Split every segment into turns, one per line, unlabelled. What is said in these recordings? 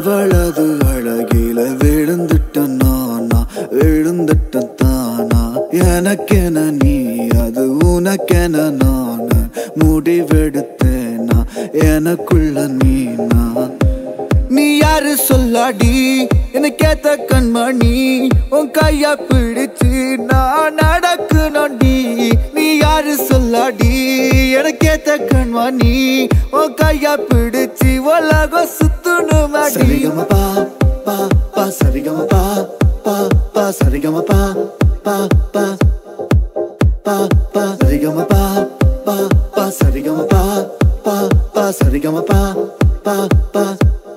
அவளது அழகில விழுந்துட்ட நானா விழுந்துட்ட தானா எனக்கென நீ அது உனக்கென நான் முடிவெடுத்தேனா எனக்குள்ள நீனா நீ யாரு சொல்லாடி எனக்கேத்த கண்மணி உன் கைய பிடிச்சு நான் நடக்கணும்டி நீ யாரு சொல்லாடி எனக்கேத்த கண்மணி உன் கைய பிடிச்சு உலகம் சுத்தணும் சரிகம பா பா பா சரிகம பா பா பா சரிகம பா பா பா பா பா சரிகம பா பா பா சரிகம பா பா பா சரிகம பா பா பா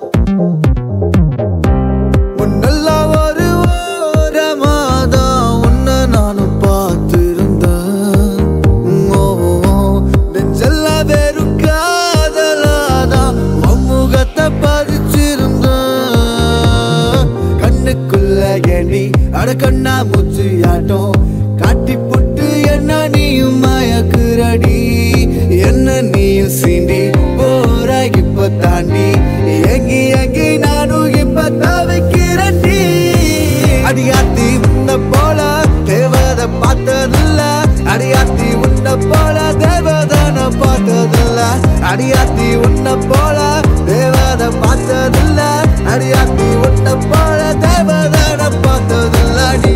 முன்னெல்லாம் ஒரு ஓரமாதான் உன்னை நானும் பார்த்திருந்தேன் ஓ, ஓ, நெஞ்செல்லாம் வெறும் காதலாதான் உன் முகத்தை பதிச்சிருந்தேன் கண்ணுக்குள்ள எண்ணி அட கண்ணா மூச்சு ஆட்டம் காட்டி புட்டு என்ன நீயும் மயக்குறடி என்ன நீயும் சீண்டி போற இப்ப தாண்டி எங்கி எங்கி நானும் இப்ப தவிக்கிறேன்டி அடியாத்தி உன்ன போல தேவதை பார்த்ததில்ல அடியாத்தி உன்ன போல தேவதான பார்த்ததில்ல அடியாத்தி உன்ன போல தேவதை பார்த்ததில்ல அடியாத்தி உன்ன போல தேவதான பார்த்ததில்ல அடி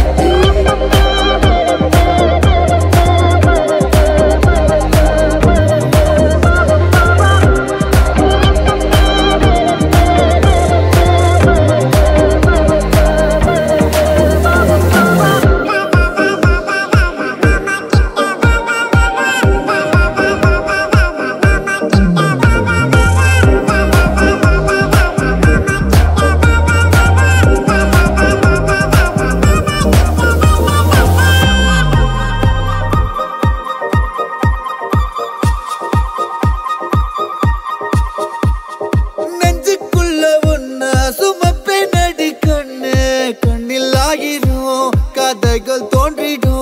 நெஞ்சுக்குள்ள ஒன்ன சுமப்பே நடி கண்ணு கண்ணில் ஆகிரும் கதைகள் தோன்றிடும்